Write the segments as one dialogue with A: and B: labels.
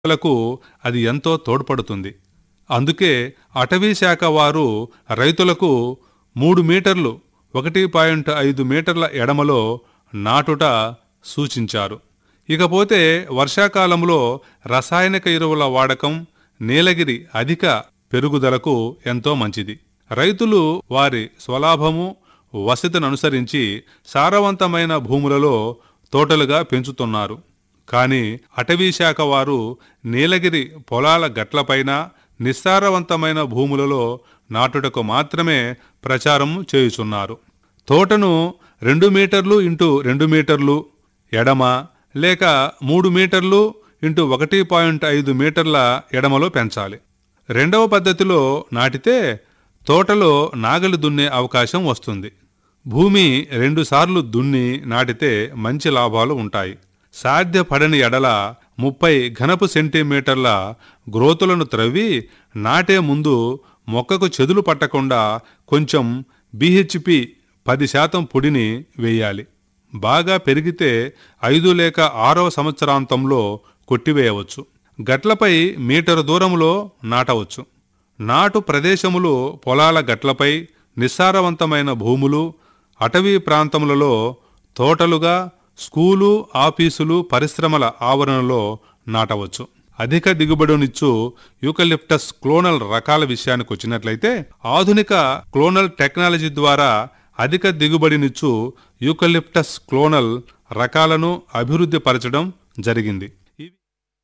A: లకు అది ఎంతో తోడ్పడుతుంది అందుకే అటవీ శాఖ వారు రైతులకు మూడు మీటర్లు ఒకటి పాయింట్ ఐదు మీటర్ల ఎడమలో నాటుట సూచించారు ఇకపోతే వర్షాకాలంలో రసాయనిక ఎరువుల వాడకం నీలగిరి అధిక పెరుగుదలకు ఎంతో మంచిది రైతులు వారి స్వలాభము వసతిని అనుసరించి సారవంతమైన భూములలో తోటలుగా పెంచుతున్నారు కానీ అటవీ శాఖ వారు నీలగిరి పొలాల గట్లపైన నిస్సారవంతమైన భూములలో నాటుటకు మాత్రమే ప్రచారం చేయుచున్నారు తోటను రెండు మీటర్లు ఇంటూ రెండు మీటర్లు ఎడమ లేక మూడు మీటర్లు ఇంటూ ఒకటి పాయింట్ ఐదు మీటర్ల ఎడమలో పెంచాలి రెండవ పద్ధతిలో నాటితే తోటలో నాగలి దున్నే అవకాశం వస్తుంది భూమి రెండుసార్లు దున్ని నాటితే మంచి లాభాలు ఉంటాయి సాధ్యపడని ఎడల ముప్పై ఘనపు సెంటీమీటర్ల గ్రోతులను త్రవ్వి నాటే ముందు మొక్కకు చెదులు పట్టకుండా కొంచెం బిహెచ్పి పది శాతం పొడిని వేయాలి బాగా పెరిగితే ఐదు లేక ఆరవ సంవత్సరాంతంలో కొట్టివేయవచ్చు గట్లపై మీటరు దూరంలో నాటవచ్చు నాటు ప్రదేశములు పొలాల గట్లపై నిస్సారవంతమైన భూములు అటవీ ప్రాంతములలో తోటలుగా స్కూలు ఆఫీసులు పరిశ్రమల ఆవరణలో నాటవచ్చు అధిక దిగుబడినిచ్చు యూకలిప్టస్ క్లోనల్ రకాల విషయానికి వచ్చినట్లయితే ఆధునిక క్లోనల్ టెక్నాలజీ ద్వారా అధిక దిగుబడినిచ్చు యూకలిప్టస్ క్లోనల్ రకాలను అభివృద్ధి పరచడం జరిగింది ఇవి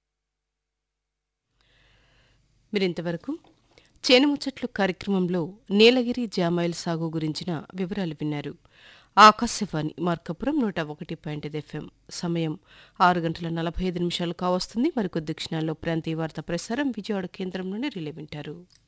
B: మీరింతవరకు చేనుముచ్చట్లు కార్యక్రమంలో నీలగిరి జామాయిల్ సాగు గురించిన వివరాలు విన్నారు ఆకాశవాణి మార్కపురం నూట ఒకటి పాయింట్ ఐదు ఎఫ్ఎం సమయం ఆరు గంటల నలభై ఐదు నిమిషాలు కావస్తుంది మరికొద్ది క్షణాల్లో ప్రాంతీయ వార్త ప్రసారం విజయవాడ కేంద్రం నుండి రిలే వింటారు